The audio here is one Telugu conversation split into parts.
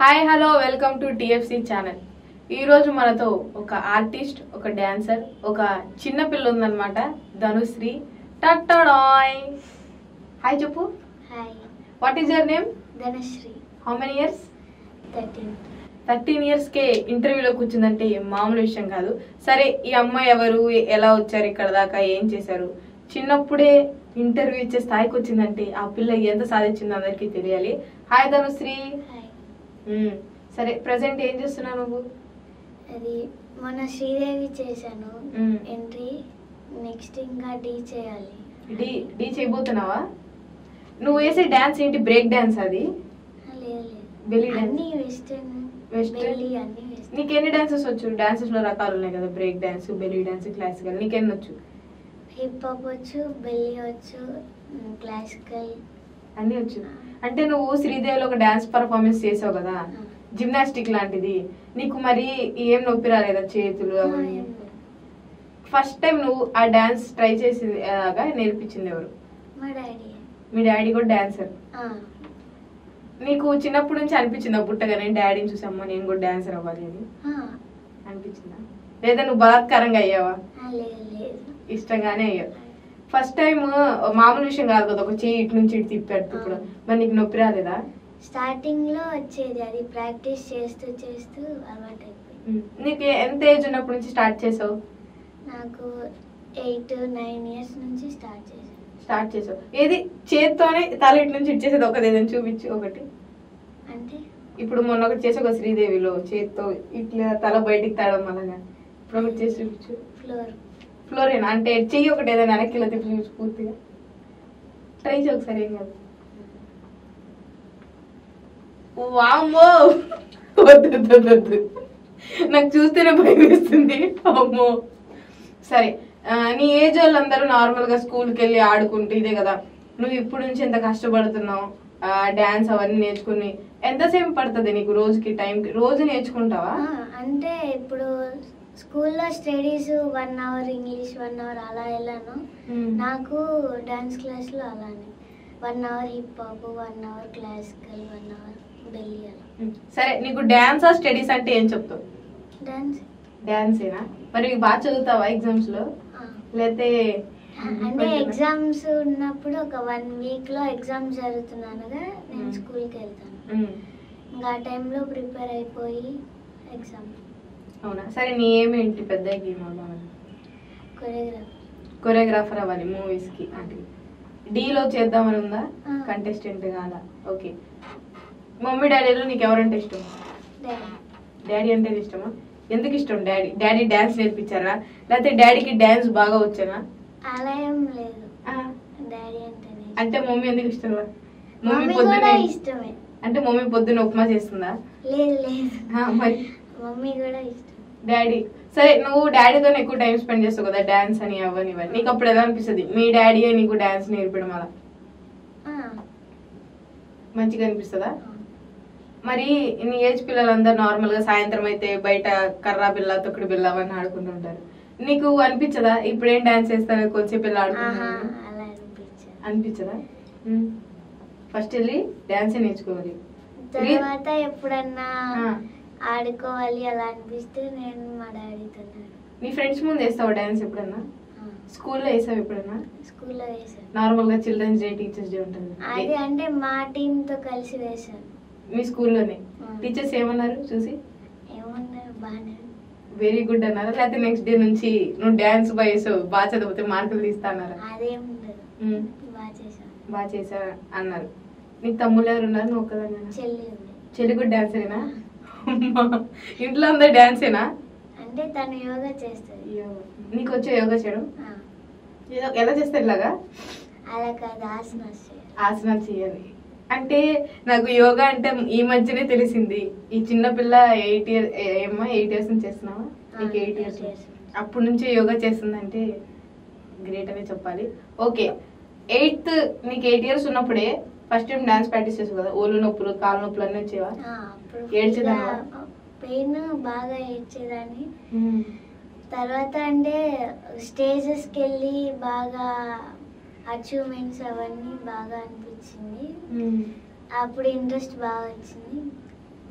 Hi hello welcome to TFC channel ఈ రోజు మనతో ఒక ఆర్టిస్ట్ ఒక డాన్సర్ ఒక చిన్న పిల్ల ఉందన్నమాట ధనుశ్రీ టట్టడాయ్ హాయ్ చెప్పు hi what is your name Dhanashree how many years thirteen thirteen years కే ఇంటర్వ్యూలో కూర్చుందంటే ఏం మామూలు విషయం కాదు సరే ఈ అమ్మాయి ఎవరు ఎలా వచ్చారు ఇక్కడ దాకా ఏం చేశారు చిన్నప్పుడే ఇంటర్వ్యూ ఇచ్చే స్థాయికి వచ్చిందంటే ఆ పిల్ల ఎంత సాధించిందో అందరికీ తెలియాలి హాయ్ ధనుశ్రీ హాయ్ మ్మ్. సరే ప్రజెంట్ ఏం చేస్తున్నావు నువ్వు అది మొన్న శ్రీదేవి చేశాను మ్మ్. ఎంట్రీ నెక్స్ట్ ఇంకా డీ చేయాలి డి డి చేయబోతున్నావా నువ్వు వేసే డాన్స్ ఏంటి బ్రేక్ డాన్స్ అది ఆ, లేదు లేదు Belly dance. అన్ని వెస్టర్న్ Western? బెల్లి అన్ని వెస్టర్న్ నీకు ఎన్ని డాన్సెస్ వచ్చు డాన్సెస్ లో రకాలు ఉన్నాయి కదా break dance belly dance classical నీకెన్ని వచ్చు హిప్ హాప్ వచ్చు బెల్లి వచ్చు క్లాసికల్ అన్ని వచ్చు అంటే నువ్వు శ్రీదేవిలో ఒక డాన్స్ పర్ఫార్మెన్స్ చేసావు కదా జిమ్నాస్టిక్ లాంటిది నీకు మరి ఏం నొప్పి రాలేదా చేతులు అవన్నీ ఫస్ట్ టైం నువ్వు ఆ డాన్స్ ట్రై చేసి నేర్పించింది ఎవరు మా డాడీ మీ డాడీ కూడా డాన్సర్ ఆ, నీకు చిన్నప్పటి నుంచి అనిపించిందా పుట్టగా నేను డాడీని చూసమ్మా నేను కూడా డాన్సర్ అవ్వాలి అని ఆ, అనిపించిందా లేదా నువ్వు బలాత్కారంగా అయ్యావా ఆ, లేదు లేదు ఇష్టంగానే అయ్యావు ఫస్ట్ టైం మామూలు విషయం కాదు కదా ఒక చెయ్యి ఇటు నుంచి ఇటు తిప్పాడు ఇప్పుడు మరి నీకు నొప్పి రాలేదా స్టార్టింగ్ లో వచ్చేది అది ప్రాక్టీస్ చేస్తూ చేస్తూ అలవాటు అయిపోయింది ఉమ్. నీకు ఎంత ఏజ్ ఉన్నప్పటి నుంచి స్టార్ట్ చేసావు నాకు ఎయిట్ నైన్ ఇయర్స్ నుంచి స్టార్ట్ చేశాను స్టార్ట్ చేసావు ఏది చేత్తోనే తల ఇటు నుంచి ఇటు చేసేది ఒకటి ఏదైనా చూపించు ఒకటి అంటే ఇప్పుడు మొన్న ఒకటి చేసావు కదా శ్రీదేవిలో చేత్తో ఇట్లా తల బయటికి తాడడం అలాగా ఇప్పుడు ఒకటి చేసి చూపించు ఫ్లోర్ ఫ్లోరేనా అంటే చెయ్యి ఒకటి ఏదైనా వెనక్కి ఇలా తిప్పి చూపించు పూర్తిగా ట్రై చేయి ఒకసారి ఏం కాదు వామ్మో వద్దు వద్దు, వద్దు, వద్దు నాకు చూస్తేనే భయం వేస్తుంది అమ్మో సరే ఆ, నీ ఏజ్ వాళ్ళందరూ నార్మల్ గా స్కూల్కి వెళ్ళి ఆడుకుంటూ ఇదే కదా నువ్వు ఇప్పుడు నుంచి ఎంత కష్టపడుతున్నావు డాన్స్ అవన్నీ నేర్చుకుని ఎంతసేపు పడుతుంది నీకు రోజుకి టైంకి రోజు నేర్చుకుంటావా అంటే ఇప్పుడు స్కూల్లో studies one hour English one hour అలా వెళ్ళాను నాకు డాన్స్ క్లాస్లో అలానే one hour hip hop one hour classical one hour belly అలా ఉమ్. సరే నీకు డాన్స్ ఆ స్టడీస్ అంటే ఏం చెప్తావు డాన్స్ డాన్సేనా మరి బాగా చదువుతావా ఎగ్జామ్స్ లో లేతే అంటే ఎగ్జామ్స్ ఉన్నప్పుడు ఒక వన్ వీక్ లో ఎగ్జామ్స్ జరుగుతున్నానుగా నేను మ్మ్. స్కూల్కి వెళ్తాను ఉమ్. ఇంకా ఆ టైంలో ప్రిపేర్ అయిపోయి ఎగ్జామ్ అవునా సరే నీ ఏమేంటి పెద్ద గేమ్ కొరియోగ్రఫీ కొరియోగ్రాఫర్ అవ్వాలి మూవీస్ కి అంటే డీలో చేద్దామని ఉందా ఆ. కంటెస్టెంట్ కాదా ఓకే మమ్మీ డాడీలో నీకు ఎవరంటే ఇష్టం డాడీ అంటే ఇష్టమా ఎందుకు ఇష్టం డాడీ డాడీ డాన్స్ నేర్పించారా లేకపోతే డాడీకి డాన్స్ బాగా వచ్చానా అలా ఏం లేదు ఆ. డాడీ అంటేనే అంటే మమ్మీ ఎందుకు ఇష్టం మమ్మీ కూడా ఇష్టమే అంటే మమ్మీ పొద్దున్న ఉప్మా చేస్తుందా లేదు లేదు ఆ, మరి మమ్మీ కూడా ఇష్టం డాడీ సరే నువ్వు డాడీతో ఎక్కువ టైం స్పెండ్ చేస్తావు కదా డాన్స్ అని అవన్నీ ఇవన్నీ నీకు అప్పుడు ఎలా అనిపిస్తుంది మీ డాడీ నీకు డాన్స్ నేర్పడం అలా ఆ, మంచిగా అనిపిస్తుందా అవును. మరి నీ ఏజ్ పిల్లలందరూ నార్మల్ గా సాయంత్రం అయితే బయట కర్రా బిల్ల తొక్కుడు బిల్ల అవన్నీ ఆడుకుంటుంటారు నీకు అనిపించదా ఇప్పుడేం డాన్స్ చేస్తారు కొంచెం పిల్ల ఆహా, ఆడుకుంటున్నారు అలా అనిపించదు అనిపించదా ఫస్ట్ వెళ్ళి డాన్స్ నేర్చుకోవాలి తర్వాత ఎప్పుడన్నా ఆ. ఆడుకోవాలి అలా అనిపిస్తే నేను మా డాడీతో నీ ఫ్రెండ్స్ ముందు వేస్తావు డాన్స్ ఎప్పుడన్నా స్కూల్లో వేసావు ఎప్పుడన్నా స్కూల్లో వేసాను నార్మల్ గా చిల్డ్రన్స్ డే టీచర్స్ డే ఉంటుంది అది అంటే మా టీమ్ తో కలిసి వేసాను మీ స్కూల్లోనే ఆ. టీచర్స్ ఏమన్నారు చూసి ఏమన్నారు బాగానే ఉంది. వెరీ గుడ్ అన్నారా లేకపోతే నెక్స్ట్ డే నుంచి నువ్వు డాన్స్ బాయ్స్ బాగా చదివితే మార్కులు తీస్తా అన్నారా అదేం ఉండదు ఉమ్, బాగా చేశాను బాగా చేసా అన్నారు నీకు తమ్ముళ్ళు ఎవరు ఉన్నారు నువ్వు ఒక్కదాన్ని చెల్లి ఉంది చెల్లి కూడా డాన్సేనా అమ్మా, ఇంట్లో అందరు డాన్సేనా అంటే తను యోగా చేస్తుంది అయ్యో, నీకు వచ్చే యోగా చేయడం ఆ, ఏదో- ఎలా చేస్తారు ఇలాగా అలా కాదు ఆసనాస్ చేయాలి ఆసనాలు చేయాలి అంటే నాకు యోగా అంటే ఈ మధ్యనే తెలిసింది ఈ చిన్న పిల్ల ఎయిట్ ఇయర్ ఏమ్మా ఎయిట్ ఇయర్స్ నుంచి చేస్తున్నావా నీకు ఎయిట్ ఇయర్స్ eight years. అప్పటి నుంచే యోగా చేస్తుందంటే గ్రేట్ అనే చెప్పాలి ఓకే ఎయిత్ నీకు ఎయిట్ ఇయర్స్ ఉన్నప్పుడే ఫస్ట్ టైం డాన్స్ ప్రాక్టీస్ చేసావు కదా ఓళ్ళు నొప్పులు కాళ్ళ నొప్పులు అన్నీ వచ్చేవా ఆ, అప్పుడు ఏడ్చేదానివా? పెయిన్ బాగా ఏడ్చేదాన్ని తర్వాత అంటే స్టేజెస్కి వెళ్ళి బాగా అచీవ్మెంట్స్ అవన్నీ బాగా అనిపించింది అప్పుడు ఇంట్రెస్ట్ బాగా వచ్చింది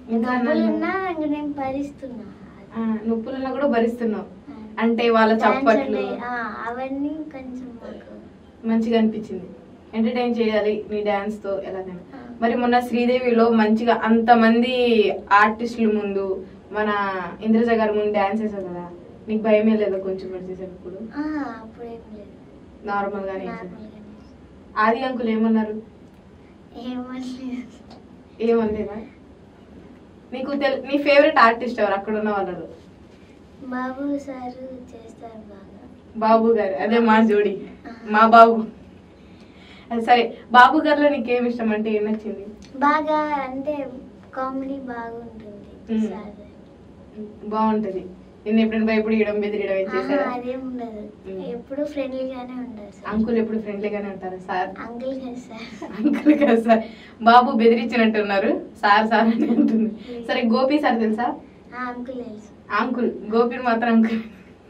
ఇంకా నన్ను డబ్బులున్నా ఇంక నేను భరిస్తున్నా ఆ, నొప్పులున్నా కూడా భరిస్తున్నావు ఆ. అంటే వాళ్ళ Dance చప్పట్లు అంటే, ఆ, అవన్నీ కొంచెం మాకు మంచిగా అనిపించింది ఎంటర్టైన్ చేయాలి నీ డాన్స్ తో ఎలాగైనా ఆ. మరి మొన్న శ్రీదేవిలో మంచిగా అంతమంది ఆర్టిస్టుల ముందు మన ఇంద్రజ గారి ముందు డాన్స్ చేసావు కదా నీకు భయమే లేదా కొంచెం మరి చేసేటప్పుడు ఆ, అప్పుడేం లేదు నార్మల్ గానే చేసావు. నార్మల్గానే. ఆది అంకుల్ ఏమన్నారు ఏమనలేదు ఏమనలేదా నీకు తెల్ నీ ఫేవరెట్ ఆర్టిస్ట్ ఎవరు అక్కడ ఉన్న వాళ్ళు బాబు సారు చేస్తారు బాగా బాబు గారు అదే మా జోడి మా బాబు అది సరే బాబు గారిలో నీకేం ఇష్టం అంటే ఏం నచ్చింది బాగా అంటే కామెడీ బాగుంటుంది మ్మ్. సార్ బాగుంటది నిన్న ఎప్పుడైనా భయపడి ఇయడం బెదిరియడం ఏం చేశారా అదేం ఉండదు మ్మ్. ఎప్పుడు ఫ్రెండ్లీగానే ఉంటారు సార్ అంకుల్ ఎప్పుడు ఫ్రెండ్లీగానే ఉంటారా సార్ అంకుల్ కదా సార్ అంకుల్ కాదు సార్ బాబు బెదిరించినట్టున్నారు సార్ సార్ అని అంటుంది సరే గోపి సార్ తెలుసా ఆ అంకుల్ తెలుసు అంకుల్ గోపిని మాత్రం అంకుల్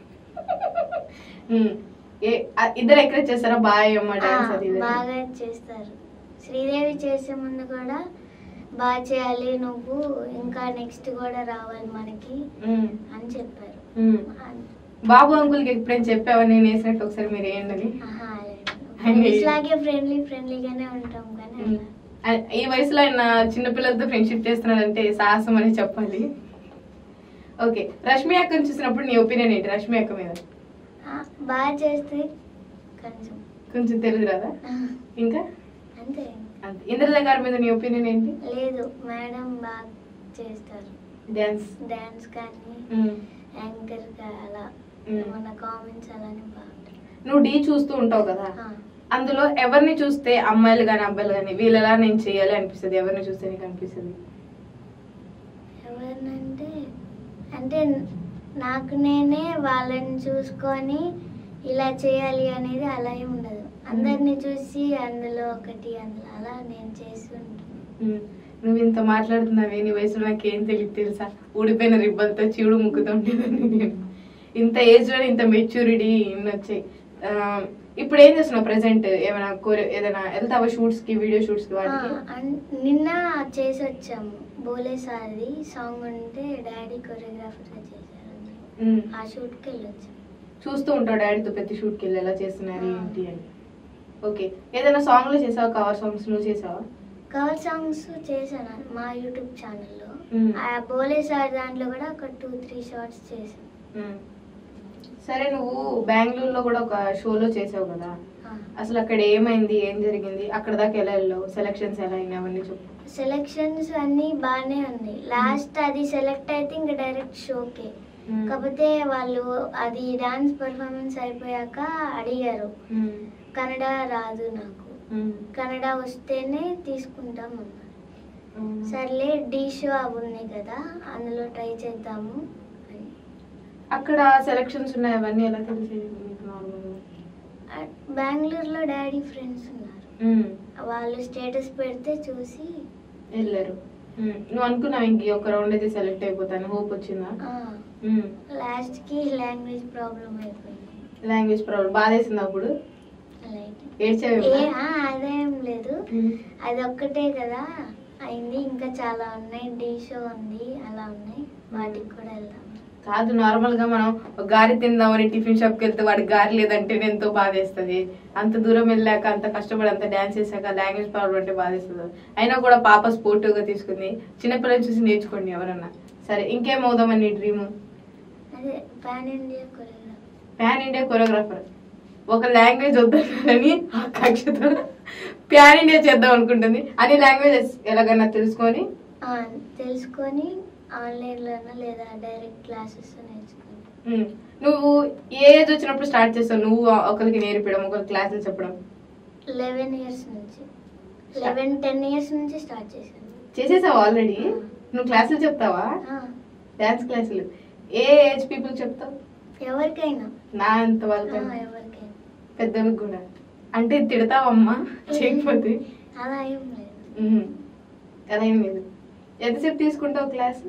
ఉమ్. ఏ ఆ, ఇద్దరు ఎంకరేజ్ చేస్తారా బాయ్ అమ్మ డాన్స్ ఆ, అది ఇది అని? బాగా చేస్తారు శ్రీదేవి చేసే ముందు కూడా బాగా చేయాలి నువ్వు ఇంకా నెక్స్ట్ కూడా రావాలి మనకి ఉమ్, అని చెప్పారు ఉమ్. అన్- బాబు అంకుల్కి ఎప్పుడైనా చెప్పావా నేను వేసినట్టు ఒకసారి మీరు వేయండి ఆహా, లేదు. ఆయన Friends లాగే ఫ్రెండ్లీ ఫ్రెండ్లీగానే ఉంటాం కానీ ఉమ్. అలా. ఆ- ఈ వయసులో ఆయన చిన్నపిల్లలతో ఫ్రెండ్షిప్ చేస్తున్నాడంటే సాహసం అని చెప్పాలి ఓకే రష్మి అక్కని చూసినప్పుడు నీ ఒపీనియన్ ఏంటి రష్మి అక్క మీద ఆ, బాగా చేస్తే కొంచెం కొంచెం తెలుగు రాదా ఆ, ఇంకా అంతే అంతే ఇంద్రజ గారి మీద నీ ఒపీనియన్ ఏంటి లేదు మేడం బాగా చేస్తారు డాన్స్ డాన్స్ కానీ యాంకర్ గా అలా మ్మ్. మన కామెంట్స్ అలానే బాగుంటాయి నువ్వు డీ చూస్తూ ఉంటావు కదా ఆ, అందులో ఎవరిని చూస్తే అమ్మాయిలు కానీ అబ్బాయిలు కానీ వీళ్ళలా నేను చేయాలి అనిపిస్తుంది ఎవరిని చూస్తే నీకు అనిపిస్తుంది ఎవరినంటే అంటే నాకు నేనే వాళ్ళని చూసుకొని ఇలా చేయాలి అనేది అలా ఏం ఉండదు అందరిని చూసి అందులో ఒకటి అందులో అలా నేను చేసి ఉంటాను ఉమ్. నువ్వు ఇంత మాట్లాడుతున్నావే నీ వయసులో నాకు ఏం తెలియదు తెలుసా ఊడిపోయిన రిబ్బలతో చీవుడు ముక్కుతూ ఉండేదాన్ని నేను ఇంత ఏజ్ లో ఇంత మెచ్యూరిటీ ఇన్ని వచ్చాయి ఆ, ఇప్పుడు ఏం చేస్తున్నావు ప్రెసెంట్ ఏమైనా కోరి ఏదైనా వెళ్తావా షూట్స్ కి వీడియో షూట్స్ కి ఆ, వాటికి అన్- నిన్న చేసి వచ్చాము బోలే సార్ది సాంగ్ ఉంటే డాడీ కొరియోగ్రాఫర్గా చేశారు ఉమ్. ఆ షూట్కి వెళ్ళి వచ్చాము చూస్తూ ఉంటావు డాడీతో ప్రతి షూట్ కి వెళ్ళి ఎలా చేస్తున్నారు ఆ. ఏంటి అని ఓకే ఏదైనా సాంగ్ లో చేసావా కవర్ సాంగ్స్ నువ్వు చేసావా కవర్ సాంగ్స్ చేశాను మా యూట్యూబ్ ఛానల్లో మ్మ్. ఆ బోలే సార్ దాంట్లో కూడా ఒక టూ త్రీ షార్ట్స్ చేశాను ఉమ్. సరే నువ్వు బెంగళూరులో కూడా ఒక షోలో చేసావు కదా ఆ. అసలు అక్కడ ఏమైంది ఏం జరిగింది అక్కడ దాకా ఎలా వెళ్ళావు సెలక్షన్స్ ఎలా అయినాయి అవన్నీ చెప్పు సెలక్షన్స్ అన్నీ బాగానే ఉంది లాస్ట్ అది సెలెక్ట్ అయితే ఇంకా డైరెక్ట్ షోకే మ్మ్. కాకపోతే వాళ్ళు అది డాన్స్ పర్ఫార్మెన్స్ అయిపోయాక అడిగారు మ్మ్. కన్నడ రాదు నాకు మ్మ్. కన్నడ వస్తేనే తీసుకుంటాం అన్నారు మ్మ్. సర్లే డీ షో అవి ఉన్నాయి కదా అందులో ట్రై చేద్దాము అని అక్కడ సెలక్షన్స్ ఉన్నాయి అవన్నీ ఎలా తెలిసేది నీకు నార్మల్గా ఆ, బెంగళూరులో డాడీ ఫ్రెండ్స్ ఉన్నారు మ్మ్. వాళ్ళు స్టేటస్ పెడితే చూసి వెళ్ళారు మ్మ్. నువ్వు అనుకున్నావు ఇంక ఈ ఒక రౌండ్ అయితే సెలెక్ట్ అయిపోతాను హోప్ వచ్చిందా మ్మ్. లాస్ట్కి లాంగ్వేజ్ ప్రాబ్లం అయిపోయింది లాంగ్వేజ్ ప్రాబ్లం బాధేసింది అప్పుడు లైట్ ఏడ్చావు ఏ ఆ, అదేం లేదు మ్మ్. అది ఒక్కటే కదా అయింది ఇంకా చాలా ఉన్నాయి డీ షో ఉంది అలా ఉన్నాయి వాటికి కూడా వెళ్దాం కాదు నార్మల్ గా మనం ఒక గారి తిందామని టిఫిన్ షాప్ కి వెళ్తే వాడికి గారి లేదంటే ఎంతో బాధేస్తుంది అంత దూరం వెళ్ళాక అంత కష్టపడి అంత డాన్స్ చేశాక లాంగ్వేజ్ ప్రాబ్లం అంటే బాధేస్తుంది అయినా కూడా పాప స్పోర్టివ్ గా తీసుకుంది చిన్నపిల్లలు చూసి నేర్చుకోండి ఎవరన్నా సరే ఇంకేం అవుదామని నీ డ్రీమ్ అదే pan India choreograph pan India choreographer ఒక లాంగ్వేజ్ వద్దని ఆకాంక్షతో ప్యాన్ ఇండియా చేద్దాం అనుకుంటుంది అన్ని లాంగ్వేజెస్ ఎలాగైనా తెలుసుకొని తెలుసుకొని ఆన్లైన్లోనో లేదా డైరెక్ట్ క్లాసెస్ నేర్చుకుంటాం ఉమ్, నువ్వు ఏ ఏజ్ వచ్చినప్పుడు స్టార్ట్ చేస్తావు నువ్వు ఒకరికి నేర్పడం ఒకరికి క్లాసులు చెప్పడం లెవెన్ ఇయర్స్ నుంచి లెవెన్ టెన్ ఇయర్స్ నుంచి స్టార్ట్ చేశాను చేసేసావు ఆల్రెడీ నువ్వు క్లాసులు చెప్తావా ఆ, డాన్స్ క్లాసులు ఏ ఏజ్ పీపుల్ చెప్తావు ఎవరికైనా నా అంత ఆ, వాళ్ళకి ఎవరికైనా పెద్దలకు కూడా అంటే తిడతావమ్మా చేయకపోతే అలా ఏం లేదు ఉమ్, అలా ఏం లేదు ఎంతసేపు తీసుకుంటావు class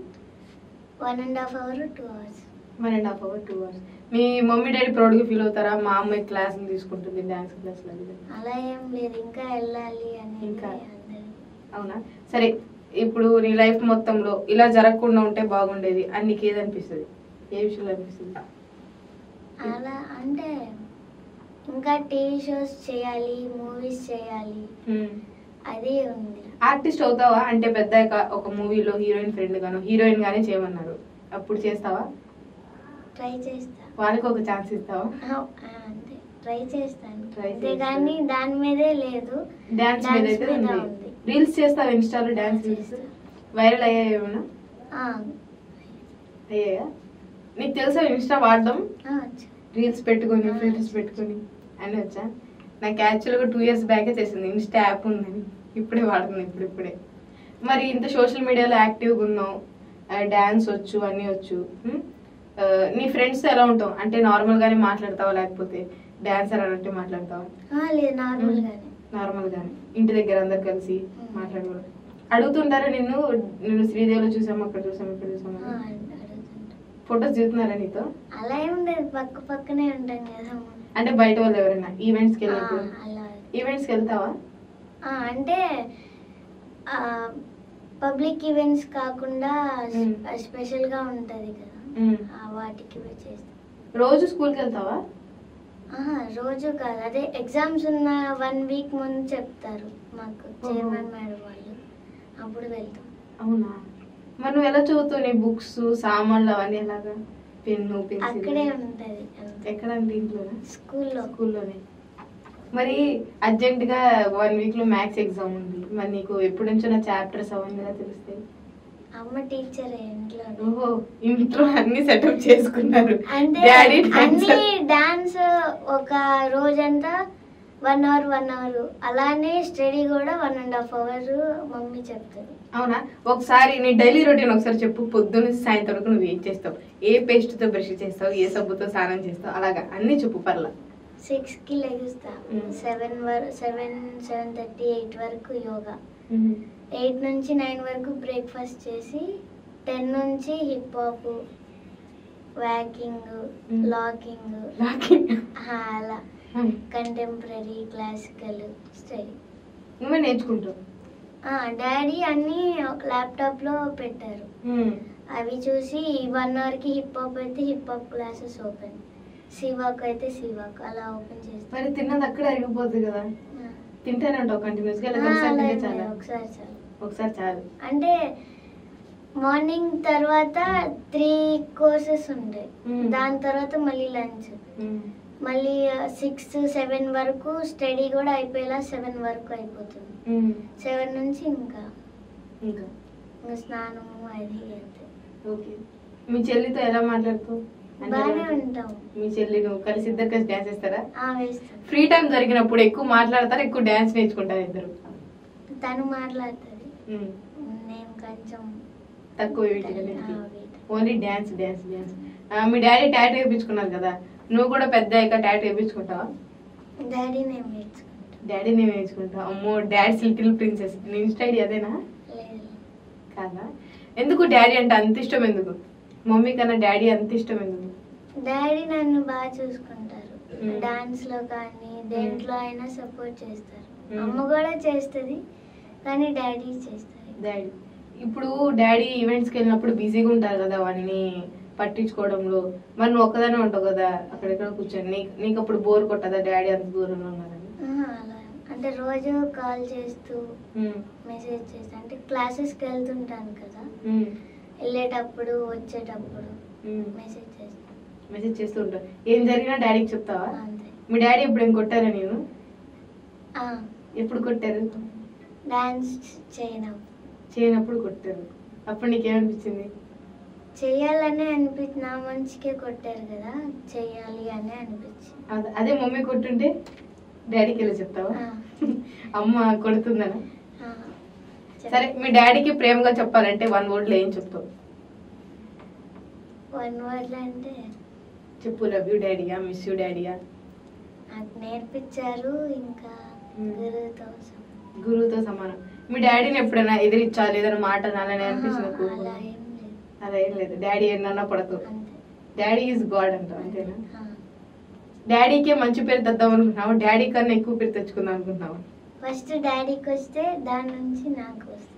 one and half hour two hours one and half hour two hours మీ మమ్మీ డాడీ ప్రౌడ్గా ఫీల్ అవుతారా మా అమ్మాయి క్లాసులు తీసుకుంటుంది డాన్స్ క్లాసులు అది ఇది. అలా ఏం లేదు ఇంకా వెళ్ళాలి అనేది ఇంకా? అందరూ అవునా సరే ఇప్పుడు నీ లైఫ్ మొత్తంలో ఇలా జరగకుండా ఉంటే బాగుండేది అని నీకు ఏదనిపిస్తుంది ఏ విషయంలో అనిపిస్తుంది అలా అంటే ఇంకా టీవీ షోస్ చేయాలి మూవీస్ చేయాలి అది ఉంది ఆర్టిస్ట్ అవుతావా అంటే పెద్ద ఒక మూవీలో హీరోయిన్ ఫ్రెండ్ గాను హీరోయిన్ గానే చేయమన్నారు అప్పుడు చేస్తావా ట్రై చేస్తా వాళ్ళకి ఒక ఛాన్స్ ఇస్తావా ఆ, అంతే ట్రై చేస్తాను Try అంతే చేస్తా. కానీ దాని మీదే లేదు డాన్స్ మీద అయితే మీద ఉంది ఉంది. రీల్స్ చేస్తావా ఇన్స్టాలో డాన్స్ రీల్స్ చేస్తా. వైరల్ అయ్యాయి ఏమైనా ఆ, అయ్యాయా నీకు తెలుసా ఇన్స్టా వాడడం ఆ, వచ్చు. రీల్స్ పెట్టుకొని ఆ. ఫిల్టర్స్ పెట్టుకొని అన్నీ వచ్చా నాకు యాక్చువల్గా టూ ఇయర్స్ బ్యాకే చేసింది ఇన్స్టా యాప్ ఉందని ఇప్పుడే వాడుతున్నాను ఇప్పుడు ఇప్పుడే మరి ఇంత సోషల్ మీడియాలో యాక్టివ్గా ఉన్నావు డ్యాన్స్ వచ్చు అన్నీ వచ్చు ఉమ్? ఆ, నీ ఫ్రెండ్స్ ఎలా ఉంటావు అంటే నార్మల్ గానే మాట్లాడతావా లేకపోతే డాన్సర్ అన్నట్టు మాట్లాడతావా ఆ, లేదు నార్మల్ గానే నార్మల్ గానే ఇంటి దగ్గర అందరు కలిసి ఉమ్. మాట్లాడగలరు అడుగుతుంటారా నిన్ను నిన్ను శ్రీదేవిలో చూసాము అక్కడ చూసాము ఇక్కడ చూసాము ఆ, అడుగుతుంటా ఫొటోస్ చూస్తున్నారా నీతో అలా ఏం ఉండదు పక్క పక్కనే ఉంటాం కదా అంటే బయట వాళ్ళు ఎవరైనా ఈవెంట్స్ కి ఆ, వెళ్ళినప్పుడు అలా ఈవెంట్స్ కి వెళ్తావా ఆ, అంటే పబ్లిక్ ఈవెంట్స్ కాకుండా మ్మ్. స్పెషల్ గా ఉంటది కదా ఉమ్. ఆ, వాటికి పోయి చేస్తాం రోజు స్కూల్కి వెళ్తావా ఆహా, రోజు కాదు అదే ఎగ్జామ్స్ ఉన్న వన్ వీక్ ముందు చెప్తారు మాకు చైర్మన్ మేడం వాళ్ళు అప్పుడు వెళ్తాం అవునా మరి నువ్వు ఎలా చదువుతావు నీ బుక్స్ సామాన్లు అవన్నీ ఎలాగా పెన్ను అక్కడే పెన్సిల్ ఉంటది అంతే. ఎక్కడండి ఇంట్లోనే స్కూల్లో స్కూల్లోనే మరి అర్జెంట్ గా వన్ వీక్ లో మ్యాథ్స్ ఎగ్జామ్ ఉంది మరి నీకు ఎప్పటి నుంచో నా చాప్టర్స్ అవన్నీ ఎలా తెలుస్తాయి అమ్మ టీచర్ ఇంట్లో ఓహో ఇంట్లో అన్ని సెటప్ చేసుకున్నారు అంటే డాడీ అన్ని డాన్స్ ఒక రోజంతా వన్ అవర్ వన్ అవర్ అలానే స్టడీ కూడా one and half hour mummy చెప్తుంది అవునా ఒకసారి నీ డైలీ రొటీన్ ఒకసారి చెప్పు పొద్దున్న నుంచి సాయంత్రం వరకు నువ్వు ఏం చేస్తావు ఏ పేస్ట్ తో బ్రష్ చేస్తావు ఏ సబ్బుతో స్నానం చేస్తావు అలాగా అన్ని చెప్పు పర్లా సిక్స్ కి లెగుస్తా మ్మ్. సెవెన్ వర్ సెవెన్ సెవెన్ థర్టీ ఎయిట్ వరకు యోగా ఎయిట్ నుంచి నైన్ వరకు బ్రేక్ఫాస్ట్ చేసి టెన్ నుంచి హిప్ హాప్ వ్యాకింగ్ మ్మ్. లాకింగ్ లాకింగ్ అలా కంటెంపరీ క్లాసికల్ స్టడీ నువ్వే నేర్చుకుంటావు డాడీ అన్ని ల్యాప్టాప్ లో పెట్టారు ఉమ్. అవి చూసి వన్ అవర్ కి హిప్ హాప్ అయితే హిప్ హాప్ క్లాసెస్ ఓపెన్ సివాక్ అయితే సివాక్ అలా ఓపెన్ చేస్తాను మరి తిన్నది అక్కడ అరిగిపోద్ది కదా తింటానే ఉంటావు కంటిన్యూస్ గా లేదా ఆ, ఒకసారి అలా తింటే ఏం చాలా లేదు, ఒకసారి చాలు ఒకసారి చాలు అంటే మార్నింగ్ తర్వాత త్రీ కోర్సెస్ ఉంటాయి మ్మ్. దాని తర్వాత మళ్ళీ లంచ్ ఉమ్. మళ్ళీ సిక్స్ సెవెన్ వరకు స్టడీ కూడా అయిపోయేలా సెవెన్ వరకు అయిపోతుంది ఉమ్. సెవెన్ నుంచి ఇంకా ఇంకా ఇంకా స్నానము అది అంతే ఓకే మీ చెల్లితో ఎలా మాట్లాడుతావు అంటే బాగానే ఉంటాం మీ చెల్లి నువ్వు కలిసి ఇద్దరు కలిసి డాన్స్ చేస్తారా ఆ వేస్తాం ఫ్రీ టైం దొరికినప్పుడు ఎక్కువ మాట్లాడతారు ఎక్కువ డాన్స్ నేర్చుకుంటారు ఇద్దరు తను మాట్లాడుతుంది ఉమ్. నేను కొంచెం తక్కువ వీటికి ఆ, అన్నిటికీ. వీటి. ఓన్లీ డ్యాన్స్ డ్యాన్స్ డ్యాన్స్ ఆ, మీ డాడీ టాటూ వేయించుకున్నారు కదా నువ్వు కూడా పెద్ద అయ్యాక టాటూ వేయించుకుంటావా డాడీ నేను నేర్చుకుంటా డాడీ నేను వేయించుకుంటా అమ్మో డాడ్స్ లిటిల్ ప్రిన్సెస్ నీ ఇన్స్టా ఐడి అదేనా లేదు కాదా ఎందుకు డాడీ అంటే అంత ఇష్టం ఎందుకు మమ్మీ కన్నా డాడీ అంత ఇష్టం ఎందుకు డాడీ నన్ను బాగా చూసుకుంటారు మ్మ్. డాన్స్ లో కానీ దేంట్లో అయినా సపోర్ట్ చేస్తారు మ్మ్. అమ్మ కూడా చేస్తుంది కానీ డాడీ చేస్తారు డాడీ ఇప్పుడు డాడీ ఈవెంట్స్కి వెళ్ళినప్పుడు బిజీగా ఉంటారు కదా అవన్నీ పట్టించుకోవడంలో మరి నువ్వు ఒక్కదానే ఉంటావు కదా అక్కడెక్కడ కూర్చొని నీకు నీకు అప్పుడు బోర్ కొట్టదా డాడీ అంత దూరంలో ఉన్నారని ఆహా, అలా అంటే రోజు కాల్ చేస్తూ ఉమ్, మెసేజ్ చేస్తా అంటే క్లాసెస్కి వెళ్తుంటాను కదా ఉమ్, వెళ్ళేటప్పుడు వచ్చేటప్పుడు ఉమ్. మెసేజ్ చేస్తాను మెసేజ్ చేస్తూ ఉంటావు ఏం జరిగినా డాడీకి చెప్తావా అంతే మీ డాడీ ఎప్పుడు ఏం కొట్టారా నేను ఆ, ఎప్పుడు కొట్టారు డాన్స్ చేయను చేయనప్పుడు కొట్టారు అప్పుడు నీకేమనిపించింది చెయ్యాలనే అనిపించి నా మంచికే కొట్టారు కదా చెయ్యాలి అని అనిపించింది అద- అదే మమ్మీ కొట్టుంటే డాడీకి వెళ్ళి చెప్తావా ఆ, అమ్మ కొడుతుందనా ఆ, సరే మీ డాడీకి ప్రేమగా చెప్పాలంటే వన్ వర్డ్ లో ఏం చెప్తావు వన్ వర్డ్ అంటే చెప్పు లవ్ యూ డాడీయా మిస్ యూ డాడీయా నాకు నేర్పించారు ఇంకా మ్మ్. గురువుతో సమానం. గురువుతో సమానం మీ డాడీని ఎప్పుడైనా ఎదిరించాలి ఏదైనా మాట అనాలని అనిపించిన ఆహా, అలా ఏం లేదు అలా ఏం లేదు డాడీ ఏమన్నా పడతావు అంతే డాడీ ఈజ్ గాడ్ అంటావు అంతేనా ఆ. డాడీకే మంచి పేరు తెద్దాం అనుకుంటున్నావు డాడీ కన్నా ఎక్కువ పేరు తెచ్చుకుందాం అనుకుంటున్నావు ఫస్ట్ డాడీకి వస్తే దాని నుంచి నాకు వస్తుంది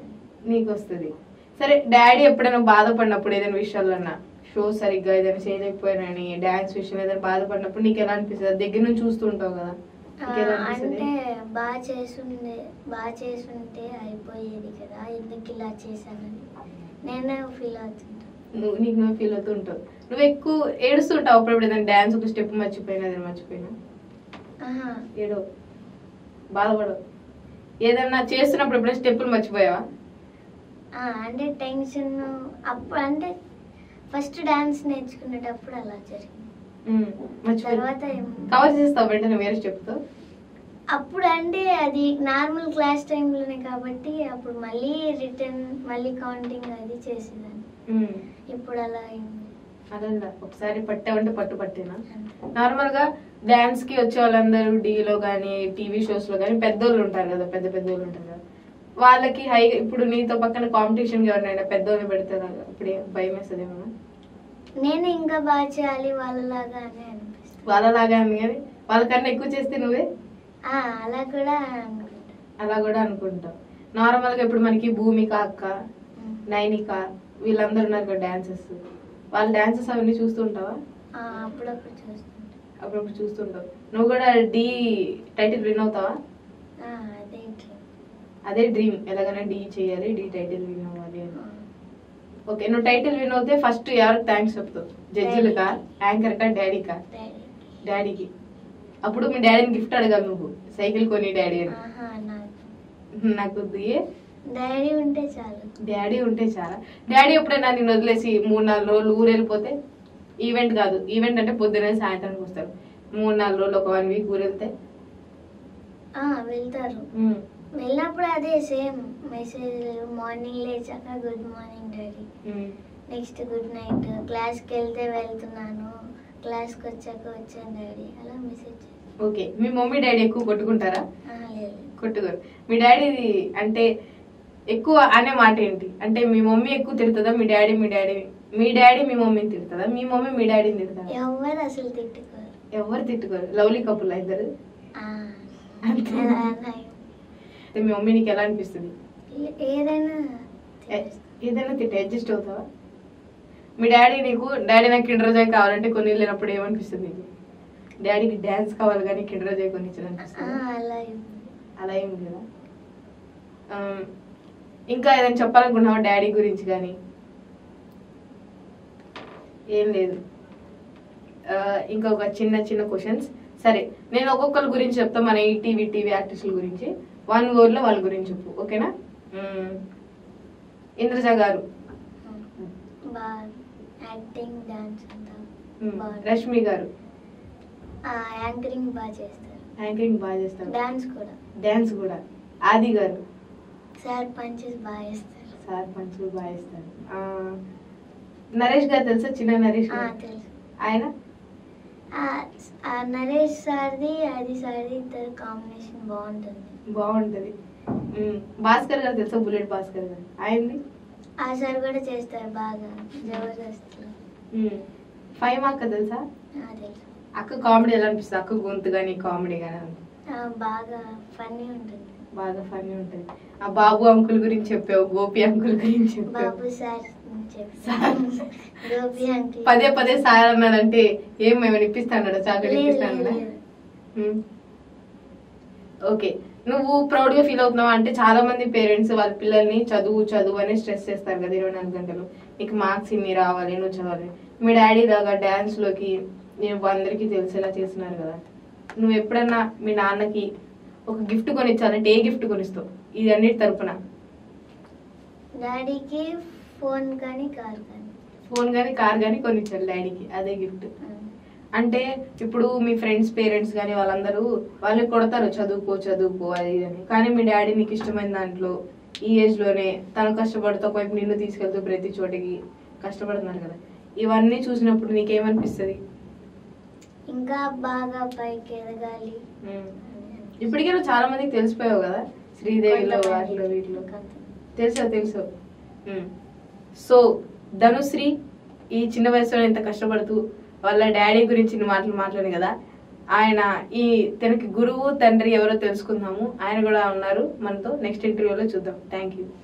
నీకు వస్తుంది సరే డాడీ ఎప్పుడైనా బాధపడినప్పుడు ఏదైనా విషయాలన్నా షో సరిగ్గా ఏదైనా చేయలేకపోయినని డాన్స్ విషయం ఏదైనా బాధపడినప్పుడు నీకు ఎలా అనిపిస్తుంది దగ్గర నుంచి చూస్తూ ఉంటావు కదా ఆ, నీకు ఎలా అనిపిస్తుంది అంటే బాగా చేసుండే బాగా చేసుంటే అయిపోయేది కదా ఎందుకు ఇలా చేశానని నేనే ఫీల్ అవుతుంటా నువ్వు నీకు నువ్వు ఫీల్ అవుతూ ఉంటావు నువ్వు ఎక్కువ ఏడుస్తుంటావు అప్పుడప్పుడు ఏదైనా డాన్స్ ఒక స్టెప్ మర్చిపోయినా ఏదైనా మర్చిపోయినా ఆహా, ఏడో బాధపడవు ఏదన్నా చేస్తున్నప్పుడు ఎప్పుడైనా స్టెప్పులు మర్చిపోయావా ఆ, అంటే టెన్షన్ అప్పుడు అంటే ఫస్ట్ డాన్స్ నేర్చుకునేటప్పుడు అలా జరిగింది ఉమ్, మర్చిపోయి తర్వాత ఏం- కవర్ చేస్తావు వెంటనే వేరే స్టెప్తో అప్పుడు అంటే అది నార్మల్ క్లాస్ టైంలోనే కాబట్టి అప్పుడు మళ్ళీ రిటర్న్ మళ్ళీ కౌంటింగ్ అది చేసేదాన్ని ఇప్పుడు అలా అయింది అలా ఒకసారి పట్టావంటే పట్టు పట్టేనా అంతే. నార్మల్ గా డాన్స్ కి వచ్చే వాళ్ళందరూ డీలో గానీ టీవీ షోస్ లో గానీ పెద్దోళ్ళు ఉంటారు కదా పెద్ద పెద్దోళ్ళు ఉంటారు కదా వాళ్ళకి హై ఇప్పుడు నీతో పక్కన కాంపిటీషన్ ఎవరినైనా పెద్దోళ్ళు పెడతారా ఇప్పుడు భయం వేస్తుంది ఏమన్నా నేను ఇంకా బాగా చేయాలి వాళ్ళలాగా అని అనిపిస్తుంది వాళ్ళలాగా అని కానీ వాళ్ళకన్నా ఎక్కువ చేస్తే నువ్వే ఆ, అలా కూడా అనుకుంటా అలా కూడా అనుకుంటావు నార్మల్ గా ఇప్పుడు మనకి భూమిక అక్క ఉమ్. నైనిక వీళ్ళందరూ ఉన్నారు కదా డాన్సెస్ వాళ్ళ డాన్సెస్ అవన్నీ చూస్తుంటావా ఆ, అప్పుడప్పుడు చూస్తుంటా అప్పుడప్పుడు చూస్తుంటావు నువ్వు కూడా డి టైటిల్ విన్ అవుతావా ఆ, అదే ఇట్లా అదే డ్రీమ్ ఎలాగైనా డి చేయాలి డి టైటిల్ విన్ అవ్వాలి అని ఆ, ఓకే నువ్వు టైటిల్ విన్ అవుతే ఫస్ట్ ఎవరికి థ్యాంక్స్ చెప్తావు జడ్జిలకా యాంకర్ కా డాడీకా డాడీ. డాడీకి అప్పుడు మీ డాడీని గిఫ్ట్ అడగాలి నువ్వు సైకిల్ కొని డాడీ అని ఆహా, నాకు నాకు వద్దు ఏ డాడీ ఉంటే చాలు డాడీ ఉంటే చాలా డాడీ ఎప్పుడైనా నేను వదిలేసి మూడు నాలుగు రోజులు ఊరు వెళ్ళిపోతే ఈవెంట్ కాదు ఈవెంట్ అంటే పొద్దునే సాయంత్రానికి వస్తారు మూడు నాలుగు రోజులు ఒక వన్ వీక్ ఊరు వెళ్తే ఆ, వెళ్తారు వెళ్ళినప్పుడు అదే సేమ్ మెసేజ్ మార్నింగ్ లేచాక good morning daddy next good night క్లాస్కి వెళ్తే వెళ్తున్నాను క్లాస్కి వచ్చాక వచ్చాను డాడీ అలా మెసేజ్ ఓకే మీ మమ్మీ డాడీ ఎక్కువ కొట్టుకుంటారా లేదు కొట్టుకోరు మీ డాడీది అంటే ఎక్కువ అనే మాట ఏంటి అంటే మీ మమ్మీ ఎక్కువ తిడుతుందా మీ డాడీ మీ డాడీ మీ డాడీ మీ మమ్మీని తిడుతుందా మీ మమ్మీ మీ డాడీని తిడుతుందా ఎవరు అసలు తిట్టుకోరు ఎవరు తిట్టుకోరు లవ్లీ కపుల్ ఇద్దరు ఆ, అంతే. అలా అన్నాయి. అయితే మీ మమ్మీ నీకు ఎలా అనిపిస్తుంది ఏ- ఏదైనా ఏ- ఏదైనా తిట్టి అడ్జస్ట్ అవుతావా మీ డాడీ నీకు డాడీ నాకు కిండర్ జాయ్ కావాలంటే కొన్ని లేనప్పుడు ఏమనిపిస్తుంది నీకు డాడీకి డ్యాన్స్ కావాలి కానీ కిండర్ జాయ్ కొని ఆ, ఇచ్చారనిపిస్తుంది అలా ఏం- అలా ఏం లేదా ఆ, ఇంకా ఏదైనా చెప్పాలనుకున్నావా డాడీ గురించి కానీ ఏం లేదు ఆ, ఇంకా ఒక చిన్న చిన్న క్వశ్చన్స్ సరే నేను ఒక్కొక్కరి గురించి చెప్తా మన ఈ టీవీ టీవీ ఆర్టిస్టుల గురించి వన్ లో వాళ్ళ గురించి చెప్పు ఓకేనా మ్మ్. ఇంద్రజ గారు బాగా యాక్టింగ్ డాన్స్ అంతా మ్మ్. బాగా రష్మి గారు యాంకరింగ్ బాగా చేస్తారు యాంకరింగ్ బాగా చేస్తారు డాన్స్ కూడా డాన్స్ కూడా ఆది గారు సార్ పంచెస్ బాగా చేస్తారు సార్ పంచులు బాగా చేస్తారు ఆ, నరేష్ గారు తెలుసా చిన్న నరేష్ ఆ, గారు తెలుసు ఆయన ఆ, ఆ నరేష్ సార్ది అది సార్ది ఇద్దరు కాంబినేషన్ బాగుంటుంది బాగుంటది మ్మ్. భాస్కర్ గారు తెలుసా బుల్లెట్ భాస్కర్ గారు ఆయనది ఆ సార్ కూడా చేస్తారు బాగా జబర్దస్త్ మ్మ్. ఫైవ్ అక్క తెలుసా తెలుసు అక్క కామెడీ ఎలా అనిపిస్తుంది అక్క గొంతు కానీ కామెడీ కానీ ఆ, బాగా ఫన్నీ ఉంటుంది బాగా ఫన్నీ ఉంటది ఆ బాబు అంకుల్ గురించి చెప్పావు గోపి అంకుల్ గురించి చెప్పావు బాబు సార్ సార్. గోపి అంకిల్ పదే పదే సార్ అన్నాడంటే ఏం ఏమైనా ఇప్పిస్తాడు చాక్లెట్ లేదు, ఇప్పిస్తాడు లేదు. మ్మ్. ఓకే నువ్వు ప్రౌడ్ గా ఫీల్ అవుతున్నావు అంటే చాలా మంది పేరెంట్స్ వాళ్ళ పిల్లల్ని చదువు చదువు అని స్ట్రెస్ చేస్తారు కదా ఇరవై నాలుగు గంటలు నీకు మార్క్స్ ఇన్ని రావాలి నువ్వు చదవాలి మీ డాడీ లాగా డాన్స్ లోకి నేను అందరికీ తెలిసేలా చేస్తున్నారు కదా నువ్వు ఎప్పుడన్నా మీ నాన్నకి ఒక గిఫ్ట్ కొనిచ్చాలంటే ఏ గిఫ్ట్ కొనిస్తావు ఇది అన్నిటి తరపున డాడీకి ఫోన్ కానీ కార్ కానీ ఫోన్ కానీ కార్ కానీ కొనిచ్చారు డాడీకి అదే గిఫ్ట్ ఆ. అంటే ఇప్పుడు మీ ఫ్రెండ్స్ పేరెంట్స్ కానీ వాళ్ళందరూ వాళ్ళు కొడతారు చదువుకో చదువుకో అది ఇది అని కానీ మీ డాడీ నీకు ఇష్టమైన దాంట్లో ఈ ఏజ్ లోనే తను కష్టపడుతూ ఒకవైపు నిన్ను తీసుకెళ్తూ ప్రతి చోటికి కష్టపడుతున్నారు కదా ఇవన్నీ చూసినప్పుడు నీకేమనిపిస్తుంది ఇంకా బాగా పైకి ఎదగాలి ఉమ్. ఇప్పటికే నువ్వు చాలా మందికి తెలిసిపోయావు కదా శ్రీదేవిలో వాటిలో వీటిలో తెలుసా తెలుసు ఉమ్. సో ధనుశ్రీ ఈ చిన్న వయసులో ఎంత కష్టపడుతూ వాళ్ళ డాడీ గురించి ఇన్ని మాటలు మాట్లాడి కదా ఆయన ఈ తనకి గురువు తండ్రి ఎవరో తెలుసుకుందాము ఆయన కూడా ఉన్నారు మనతో నెక్స్ట్ ఇంటర్వ్యూలో చూద్దాం థ్యాంక్ యూ